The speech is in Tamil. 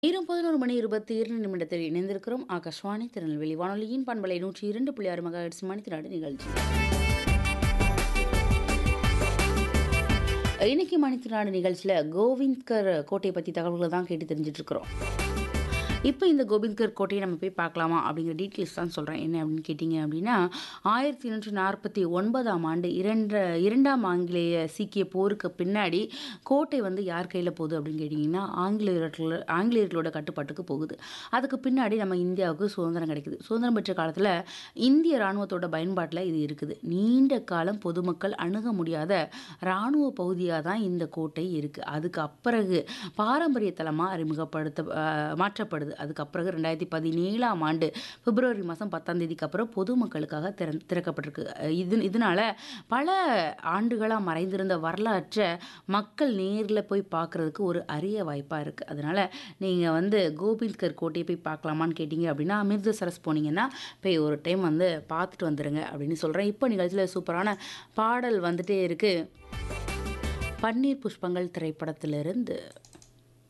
நேரம் 11 மணி 22 நிமிடத்தில் இணைந்திருக்கிறோம். ஆகாஷ்வாணி திருநெல்வேலி வானொலியின் பண்பலை 102.6 மெகாஹெர்ட்ஸ் மணித்திராடு நிகழ்ச்சி. இன்னைக்கு மணித்திராடு நிகழ்ச்சியில கோவிந்த்கர் கோட்டையை பத்தி தகவல்களை தான் கேட்டு தெரிஞ்சுட்டு இருக்கிறோம். இப்போ இந்த கோபிந்த்கர் கோட்டையை நம்ம போய் பார்க்கலாமா அப்படிங்கிற டீட்டெயில்ஸ் தான் சொல்கிறேன் என்ன அப்படின்னு கேட்டிங்க அப்படின்னா ஆயிரத்தி எண்ணூற்றி நாற்பத்தி ஒன்பதாம் ஆண்டு இரண்டு இரண்டாம் ஆங்கிலேய சீக்கிய போருக்கு பின்னாடி கோட்டை வந்து யார் கையில் போகுது அப்படின்னு கேட்டிங்கன்னா ஆங்கிலேயர்கள் ஆங்கிலேயர்களோட கட்டுப்பாட்டுக்கு போகுது அதுக்கு பின்னாடி நம்ம இந்தியாவுக்கு சுதந்திரம் கிடைக்குது சுதந்திரம் பெற்ற காலத்தில் இந்திய இராணுவத்தோட பயன்பாட்டில் இது இருக்குது நீண்ட காலம் பொதுமக்கள் அணுக முடியாத இராணுவ பகுதியாக தான் இந்த கோட்டை இருக்குது அதுக்கு அப்பிறகு பாரம்பரிய தலமாக அறிமுகப்படுத்த அஹ், மாற்றப்படுது அதுக்கு அப்பிறகு ரெண்டாயிரத்தி பதினேழாம் ஆண்டு பிப்ரவரி மாதம் பத்தாம் தேதிக்கு அப்புறம் பொதுமக்களுக்காக திற திறக்கப்பட்டிருக்கு அஹ் இது இதனால பல ஆண்டுகளாக மறைந்திருந்த வரலாற்றை மக்கள் நேரில் போய் பார்க்குறதுக்கு ஒரு அரிய வாய்ப்பாக இருக்குது அதனால் நீங்கள் வந்து கோபிந்த்கர் கோட்டையை போய் பார்க்கலாமான்னு கேட்டிங்க அப்படின்னா அமிர்தசரஸ் போனீங்கன்னா போய் ஒரு டைம் வந்து பார்த்துட்டு வந்துடுங்க அப்படின்னு சொல்கிறேன் இப்போ நிகழ்ச்சியில் சூப்பரான பாடல் வந்துட்டே இருக்குது பன்னீர் புஷ்பங்கள் திரைப்படத்திலிருந்து